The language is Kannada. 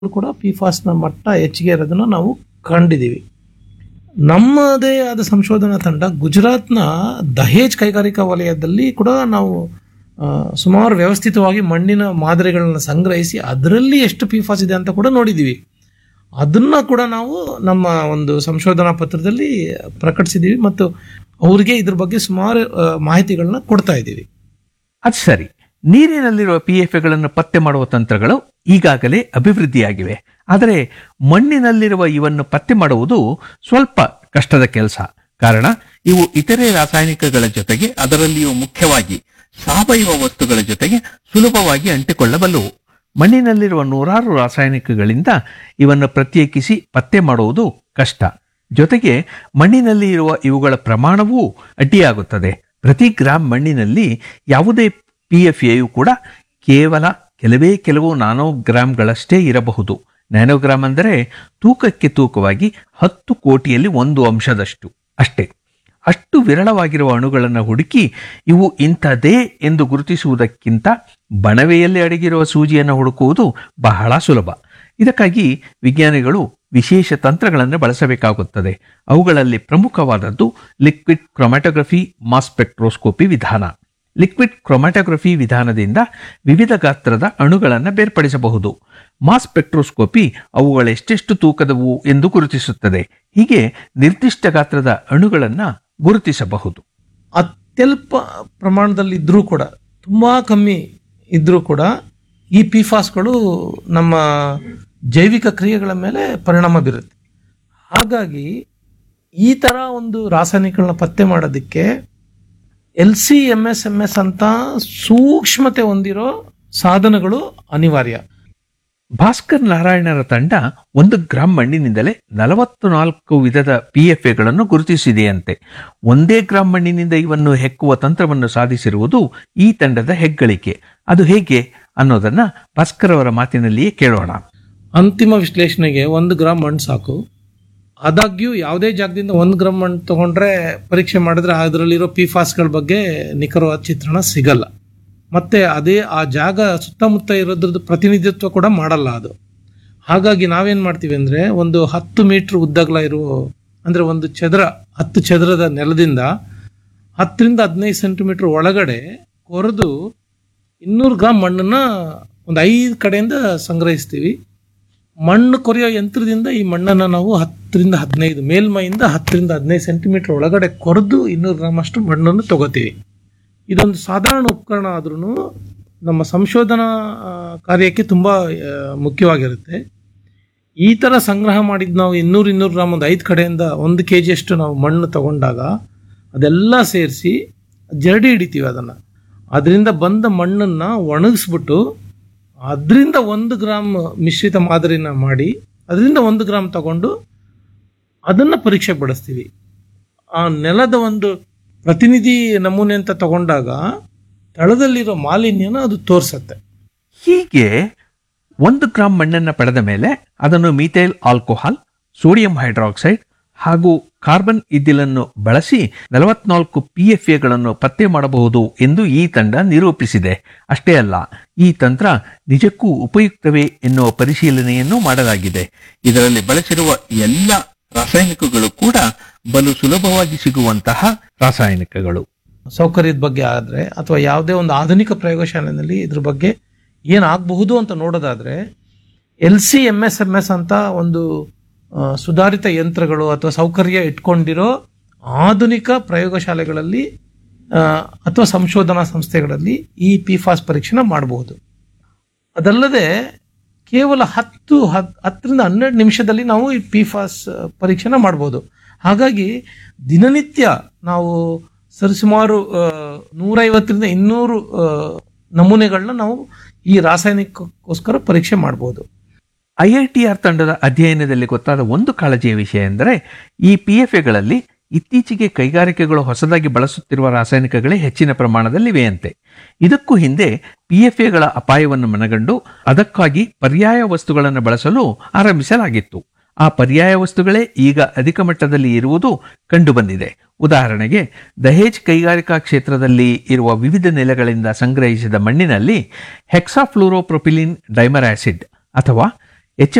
ಕೂಡ ಪಿ ಫಾಸ್ನ ಮಟ್ಟ ಹೆಚ್ಚಿಗೆ ಇರೋದನ್ನ ನಾವು ಕಂಡಿದ್ದೀವಿ ನಮ್ಮದೇ ಆದ ಸಂಶೋಧನಾ ತಂಡ ಗುಜರಾತ್ನ ದಹೇಜ್ ಕೈಗಾರಿಕಾ ವಲಯದಲ್ಲಿ ಕೂಡ ನಾವು ಆ, ಸುಮಾರು ವ್ಯವಸ್ಥಿತವಾಗಿ ಮಣ್ಣಿನ ಮಾದರಿಗಳನ್ನ ಸಂಗ್ರಹಿಸಿ ಅದರಲ್ಲಿ ಎಷ್ಟು ಪಿ ಫಾಸ್ ಇದೆ ಅಂತ ಕೂಡ ನೋಡಿದ್ದೀವಿ ಅದನ್ನ ಕೂಡ ನಾವು ನಮ್ಮ ಒಂದು ಸಂಶೋಧನಾ ಪತ್ರದಲ್ಲಿ ಪ್ರಕಟಿಸಿದ್ದೀವಿ ಮತ್ತು ಅವರಿಗೆ ಇದ್ರ ಬಗ್ಗೆ ಸುಮಾರು ಆ, ಮಾಹಿತಿಗಳನ್ನ ಕೊಡ್ತಾ ಇದ್ದೀವಿ ಅದು ಸರಿ ನೀರಿನಲ್ಲಿರುವ ಪಿ ಎಫ್ ಎಗಳನ್ನು ಪತ್ತೆ ಮಾಡುವ ತಂತ್ರಗಳು ಈಗಾಗಲೇ ಅಭಿವೃದ್ಧಿಯಾಗಿವೆ ಆದರೆ ಮಣ್ಣಿನಲ್ಲಿರುವ ಇವನ್ನು ಪತ್ತೆ ಮಾಡುವುದು ಸ್ವಲ್ಪ ಕಷ್ಟದ ಕೆಲಸ ಕಾರಣ ಇವು ಇತರೆ ರಾಸಾಯನಿಕಗಳ ಜೊತೆಗೆ ಅದರಲ್ಲಿಯೂ ಮುಖ್ಯವಾಗಿ ಸಾವಯವ ವಸ್ತುಗಳ ಜೊತೆಗೆ ಸುಲಭವಾಗಿ ಅಂಟಿಕೊಳ್ಳಬಲ್ಲವು ಮಣ್ಣಿನಲ್ಲಿರುವ ನೂರಾರು ರಾಸಾಯನಿಕಗಳಿಂದ ಇವನ್ನು ಪ್ರತ್ಯೇಕಿಸಿ ಪತ್ತೆ ಮಾಡುವುದು ಕಷ್ಟ ಜೊತೆಗೆ ಮಣ್ಣಿನಲ್ಲಿ ಇರುವ ಇವುಗಳ ಪ್ರಮಾಣವೂ ಅಡ್ಡಿಯಾಗುತ್ತದೆ ಪ್ರತಿ ಗ್ರಾಂ ಮಣ್ಣಿನಲ್ಲಿ ಯಾವುದೇ ಪಿಎಫ್ಎಯು ಕೂಡ ಕೇವಲ ಕೆಲವೇ ಕೆಲವು ನ್ಯಾನೋಗ್ರಾಂಗಳಷ್ಟೇ ಇರಬಹುದು ನ್ಯಾನೋಗ್ರಾಮ್ ಅಂದರೆ ತೂಕಕ್ಕೆ ತೂಕವಾಗಿ ಹತ್ತು ಕೋಟಿಯಲ್ಲಿ ಒಂದು ಅಂಶದಷ್ಟು ಅಷ್ಟೇ ಅಷ್ಟು ವಿರಳವಾಗಿರುವ ಅಣುಗಳನ್ನು ಹುಡುಕಿ ಇವು ಇಂಥದೇ ಎಂದು ಗುರುತಿಸುವುದಕ್ಕಿಂತ ಬಣವೆಯಲ್ಲಿ ಅಡಗಿರುವ ಸೂಜಿಯನ್ನು ಹುಡುಕುವುದು ಬಹಳ ಸುಲಭ ಇದಕ್ಕಾಗಿ ವಿಜ್ಞಾನಿಗಳು ವಿಶೇಷ ತಂತ್ರಗಳನ್ನು ಬಳಸಬೇಕಾಗುತ್ತದೆ ಅವುಗಳಲ್ಲಿ ಪ್ರಮುಖವಾದದ್ದು ಲಿಕ್ವಿಡ್ ಕ್ರೊಮ್ಯಾಟೋಗ್ರಫಿ ಮಾಸ್ ಸ್ಪೆಕ್ಟ್ರೋಸ್ಕೋಪಿ ವಿಧಾನ ಲಿಕ್ವಿಡ್ ಕ್ರೊಮ್ಯಾಟೋಗ್ರಫಿ ವಿಧಾನದಿಂದ ವಿವಿಧ ಗಾತ್ರದ ಅಣುಗಳನ್ನು ಬೇರ್ಪಡಿಸಬಹುದು ಮಾಸ್ ಸ್ಪೆಕ್ಟ್ರೋಸ್ಕೋಪಿ ಅವುಗಳೆಷ್ಟೆಷ್ಟು ತೂಕದವು ಎಂದು ಗುರುತಿಸುತ್ತದೆ ಹೀಗೆ ನಿರ್ದಿಷ್ಟ ಗಾತ್ರದ ಅಣುಗಳನ್ನು ಗುರುತಿಸಬಹುದು ಅತ್ಯಲ್ಪ ಪ್ರಮಾಣದಲ್ಲಿ ಇದ್ರೂ ಕೂಡ ತುಂಬಾ ಕಮ್ಮಿ ಇದ್ರೂ ಕೂಡ ಈ ಪಿ ಫಾಸ್ಗಳು ನಮ್ಮ ಜೈವಿಕ ಕ್ರಿಯೆಗಳ ಮೇಲೆ ಪರಿಣಾಮ ಬೀರುತ್ತೆ ಹಾಗಾಗಿ ಈ ಥರ ಒಂದು ರಾಸಾಯನಿಕಗಳನ್ನ ಪತ್ತೆ ಮಾಡೋದಕ್ಕೆ L C M S M S ಅಂತ ಸೂಕ್ಷ್ಮತೆ ಹೊಂದಿರೋ ಸಾಧನಗಳು ಅನಿವಾರ್ಯ ಭಾಸ್ಕರ್ ನಾರಾಯಣರ ತಂಡ ಒಂದು ಗ್ರಾಂ ಮಣ್ಣಿನಿಂದಲೇ ನಲವತ್ತು ನಾಲ್ಕು ವಿಧದ ಪಿ ಎಫ್ ಎಗಳನ್ನು ಗುರುತಿಸಿದೆಯಂತೆ ಒಂದೇ ಗ್ರಾಂ ಮಣ್ಣಿನಿಂದ ಇವನ್ನು ಹೆಕ್ಕುವ ತಂತ್ರವನ್ನು ಸಾಧಿಸಿರುವುದು ಈ ತಂಡದ ಹೆಗ್ಗಳಿಕೆ ಅದು ಹೇಗೆ ಅನ್ನೋದನ್ನ ಭಾಸ್ಕರ್ ಅವರ ಮಾತಿನಲ್ಲಿಯೇ ಕೇಳೋಣ ಅಂತಿಮ ವಿಶ್ಲೇಷಣೆಗೆ ಒಂದು ಗ್ರಾಮ್ ಮಣ್ಣು ಸಾಕು ಆದಾಗ್ಯೂ ಯಾವುದೇ ಜಾಗದಿಂದ ಒಂದು ಗ್ರಾಮ್ ಮಣ್ಣು ತಗೊಂಡ್ರೆ ಪರೀಕ್ಷೆ ಮಾಡಿದ್ರೆ ಅದರಲ್ಲಿರೋ ಪಿ ಫಾಸ್ಗಳ ಬಗ್ಗೆ ನಿಖರವಾದ ಚಿತ್ರಣ ಸಿಗಲ್ಲ ಮತ್ತೆ ಅದೇ ಆ ಜಾಗ ಸುತ್ತಮುತ್ತ ಇರೋದ್ರದ್ದು ಪ್ರತಿನಿಧಿತ್ವ ಕೂಡ ಮಾಡಲ್ಲ ಅದು ಹಾಗಾಗಿ ನಾವೇನು ಮಾಡ್ತೀವಿ ಅಂದರೆ ಒಂದು ಹತ್ತು ಮೀಟ್ರ್ ಉದ್ದಗಲ ಇರುವ ಅಂದರೆ ಒಂದು ಚದರ ಹತ್ತು ಚದರದ ನೆಲದಿಂದ ಹತ್ತರಿಂದ ಹದಿನೈದು ಸೆಂಟಿಮೀಟ್ರ್ ಒಳಗಡೆ ಕೊರೆದು ಇನ್ನೂರು ಗ್ರಾಮ್ ಮಣ್ಣನ್ನು ಒಂದು ಐದು ಕಡೆಯಿಂದ ಸಂಗ್ರಹಿಸ್ತೀವಿ ಮಣ್ಣು ಕೊರೆಯೋ ಯಂತ್ರದಿಂದ ಈ ಮಣ್ಣನ್ನು ನಾವು ಹತ್ತರಿಂದ ಹದಿನೈದು ಮೇಲ್ಮೈಯಿಂದ ಹತ್ತರಿಂದ ಹದಿನೈದು ಸೆಂಟಿಮೀಟರ್ ಒಳಗಡೆ ಕೊರೆದು ಇನ್ನೂರು ಗ್ರಾಮ್ ಅಷ್ಟು ಮಣ್ಣನ್ನು ತಗೋತೀವಿ ಇದೊಂದು ಸಾಧಾರಣ ಉಪಕರಣ ಆದ್ರೂ ನಮ್ಮ ಸಂಶೋಧನಾ ಆ, ಕಾರ್ಯಕ್ಕೆ ತುಂಬ ಆ, ಮುಖ್ಯವಾಗಿರುತ್ತೆ ಈ ಥರ ಸಂಗ್ರಹ ಮಾಡಿದ್ದು ನಾವು ಇನ್ನೂರು ಇನ್ನೂರು ಗ್ರಾಮ್ ಒಂದು ಐದು ಕಡೆಯಿಂದ ಒಂದು ಕೆ ಜಿಯಷ್ಟು ನಾವು ಮಣ್ಣು ತಗೊಂಡಾಗ ಅದೆಲ್ಲ ಸೇರಿಸಿ ಜರಡಿ ಹಿಡಿತೀವಿ ಅದನ್ನು ಅದರಿಂದ ಬಂದ ಮಣ್ಣನ್ನು ಒಣಗಿಸ್ಬಿಟ್ಟು ಅದರಿಂದ ಒಂದು ಗ್ರಾಮ್ ಮಿಶ್ರಿತ ಮಾದರಿನ ಮಾಡಿ ಅದರಿಂದ ಒಂದು ಗ್ರಾಮ್ ತಗೊಂಡು ಅದನ್ನು ಪರೀಕ್ಷೆ ಪಡಿಸ್ತೀವಿ ಆ ನೆಲದ ಒಂದು ಪ್ರತಿನಿಧಿ ನಮೂನೆ ಅಂತ ತಗೊಂಡಾಗ ತಳದಲ್ಲಿರೋ ಮಾಲಿನ್ಯನ ಅದು ತೋರಿಸತ್ತೆ ಹೀಗೆ ಒಂದು ಗ್ರಾಂ ಮಣ್ಣನ್ನು ಪಡೆದ ಮೇಲೆ ಅದನ್ನು ಮೀಥೈಲ್ ಆಲ್ಕೋಹಾಲ್ ಸೋಡಿಯಂ ಹೈಡ್ರಾಕ್ಸೈಡ್ ಹಾಗೂ ಕಾರ್ಬನ್ ಇದ್ದಿಲನ್ನು ಬಳಸಿ ನಲವತ್ನಾಲ್ಕು ಪಿ ಎಫ್ ಎಗಳನ್ನು ಪತ್ತೆ ಮಾಡಬಹುದು ಎಂದು ಈ ತಂಡ ನಿರೂಪಿಸಿದೆ ಅಷ್ಟೇ ಅಲ್ಲ ಈ ತಂತ್ರ ನಿಜಕ್ಕೂ ಉಪಯುಕ್ತವೇ ಎನ್ನುವ ಪರಿಶೀಲನೆಯನ್ನು ಮಾಡಲಾಗಿದೆ ಇದರಲ್ಲಿ ಬಳಸಿರುವ ಎಲ್ಲ ರಾಸಾಯನಿಕಗಳು ಕೂಡ ಬಲು ಸುಲಭವಾಗಿ ಸಿಗುವಂತಹ ರಾಸಾಯನಿಕಗಳು ಸೌಕರ್ಯದ ಬಗ್ಗೆ ಆದರೆ ಅಥವಾ ಯಾವುದೇ ಒಂದು ಆಧುನಿಕ ಪ್ರಯೋಗಶಾಲೆಯಲ್ಲಿ ಇದ್ರ ಬಗ್ಗೆ ಏನಾಗಬಹುದು ಅಂತ ನೋಡೋದಾದ್ರೆ L C M S M S ಅಂತ ಒಂದು ಆ, ಸುಧಾರಿತ ಯಂತ್ರಗಳು ಅಥವಾ ಸೌಕರ್ಯ ಇಟ್ಕೊಂಡಿರೋ ಆಧುನಿಕ ಪ್ರಯೋಗಶಾಲೆಗಳಲ್ಲಿ ಆ, ಅಥವಾ ಸಂಶೋಧನಾ ಸಂಸ್ಥೆಗಳಲ್ಲಿ ಈ ಪಿ ಫಾಸ್ ಪರೀಕ್ಷೆನ ಮಾಡಬಹುದು ಅದಲ್ಲದೆ ಕೇವಲ ಹತ್ತು ಹತ್ ಹತ್ತರಿಂದ ಹನ್ನೆರಡು ನಿಮಿಷದಲ್ಲಿ ನಾವು ಈ ಪಿ ಫಾಸ್ ಪರೀಕ್ಷೆನ ಮಾಡ್ಬೋದು ಹಾಗಾಗಿ ದಿನನಿತ್ಯ ನಾವು ಸರಿಸುಮಾರು ಆ, ನೂರೈವತ್ತರಿಂದ ಇನ್ನೂರು ಆ, ನಮೂನೆಗಳನ್ನ ನಾವು ಈ ರಾಸಾಯನಿಕಕ್ಕೋಸ್ಕರ ಪರೀಕ್ಷೆ ಮಾಡ್ಬೋದು ಐಐಟಿಆರ್ ತಂಡದ ಅಧ್ಯಯನದಲ್ಲಿ ಗೊತ್ತಾದ ಒಂದು ಕಾಳಜಿಯ ವಿಷಯ ಎಂದರೆ ಈ ಪಿ ಎಫ್ ಎಗಳಲ್ಲಿ ಇತ್ತೀಚೆಗೆ ಕೈಗಾರಿಕೆಗಳು ಹೊಸದಾಗಿ ಬಳಸುತ್ತಿರುವ ರಾಸಾಯನಿಕಗಳೇ ಹೆಚ್ಚಿನ ಪ್ರಮಾಣದಲ್ಲಿವೆಯಂತೆ ಇದಕ್ಕೂ ಹಿಂದೆ ಪಿ ಎಫ್ ಎಗಳ ಅಪಾಯವನ್ನು ಮನಗಂಡು ಅದಕ್ಕಾಗಿ ಪರ್ಯಾಯ ವಸ್ತುಗಳನ್ನು ಬಳಸಲು ಆರಂಭಿಸಲಾಗಿತ್ತು ಆ ಪರ್ಯಾಯ ವಸ್ತುಗಳೇ ಈಗ ಅಧಿಕ ಮಟ್ಟದಲ್ಲಿ ಇರುವುದು ಕಂಡುಬಂದಿದೆ ಉದಾಹರಣೆಗೆ ದಹೇಜ್ ಕೈಗಾರಿಕಾ ಕ್ಷೇತ್ರದಲ್ಲಿ ಇರುವ ವಿವಿಧ ನೆಲೆಗಳಿಂದ ಸಂಗ್ರಹಿಸಿದ ಮಣ್ಣಿನಲ್ಲಿ ಹೆಕ್ಸಾಫ್ಲೂರೋಪ್ರೊಪಿಲಿನ್ ಡೈಮರ್ ಆಸಿಡ್ ಅಥವಾ